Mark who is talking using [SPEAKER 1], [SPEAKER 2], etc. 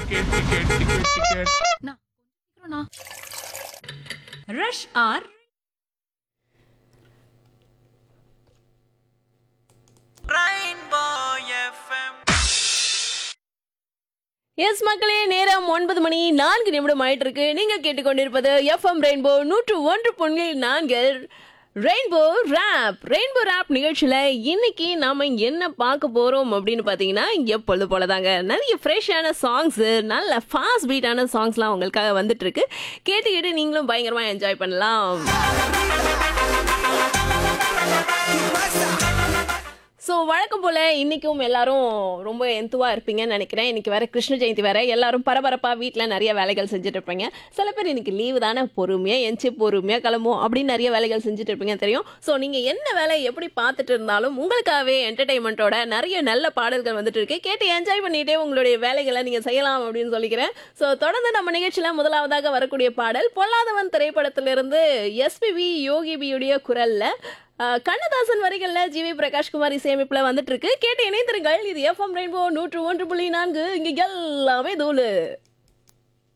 [SPEAKER 1] Ticket ticket ticket ticket
[SPEAKER 2] சீக்கிரம்ண்ணா. Rush R
[SPEAKER 3] S மக்களே நேரம் ஒன்பது மணி நான்கு நிமிடம் ஆயிட்டு இருக்கு நீங்க கேட்டுக்கொண்டிருப்பது எஃப்எம் ரெயின்போ நூற்று ஒன்று புள்ளி நான்கு ரெயின்போ ரேப் ரெயின்போ ரேப் நிகழ்ச்சியில இன்னைக்கு நாம என்ன பார்க்க போறோம் அப்படின்னு பாத்தீங்கன்னா எப்பொழுது போலதாங்க நிறைய ஃப்ரெஷ்ஷான சாங்ஸ் நல்ல ஃபாஸ்ட் பீட்டான சாங்ஸ்லாம் உங்களுக்காக வந்துட்டு இருக்கு கேட்டு கேட்டு நீங்களும் பயங்கரமா என்ஜாய் பண்ணலாம் ஸோ வழக்கம் போல் இன்றைக்கும் எல்லாரும் ரொம்ப எந்துவாக இருப்பீங்கன்னு நினைக்கிறேன் இன்றைக்கி வேறு கிருஷ்ண ஜெயந்தி வேறு எல்லாரும் பரபரப்பாக வீட்டில் நிறைய வேலைகள் செஞ்சுட்டு இருப்பீங்க சில பேர் இன்னைக்கு லீவு தானே பொறுமையாக எஞ்சி பொறுமையாக கிளம்பும் அப்படின்னு நிறைய வேலைகள் செஞ்சுட்டு இருப்பீங்க தெரியும் ஸோ நீங்கள் என்ன வேலை எப்படி பார்த்துட்டு இருந்தாலும் உங்களுக்காகவே என்டர்டைன்மெண்ட்டோட நிறைய நல்ல பாடல்கள் வந்துட்டு இருக்கு கேட்டு என்ஜாய் பண்ணிகிட்டே உங்களுடைய வேலைகளை நீங்கள் செய்யலாம் அப்படின்னு சொல்லிக்கிறேன் ஸோ தொடர்ந்து நம்ம நிகழ்ச்சியில் முதலாவதாக வரக்கூடிய பாடல் பொல்லாதவன் திரைப்படத்திலிருந்து எஸ்பிவி யோகி பியுடைய குரலில் ஆஹ் கண்ணதாசன் வரிகள்ல ஜிவி பிரகாஷ்குமார் இசையமைப்புல வந்துட்டு இருக்கு கேட்டு இணைந்திருங்கள் இது எஃப்எம் ரெயின்போ நூற்று ஒன்று புள்ளி நான்கு இங்க எல்லாமே தூளு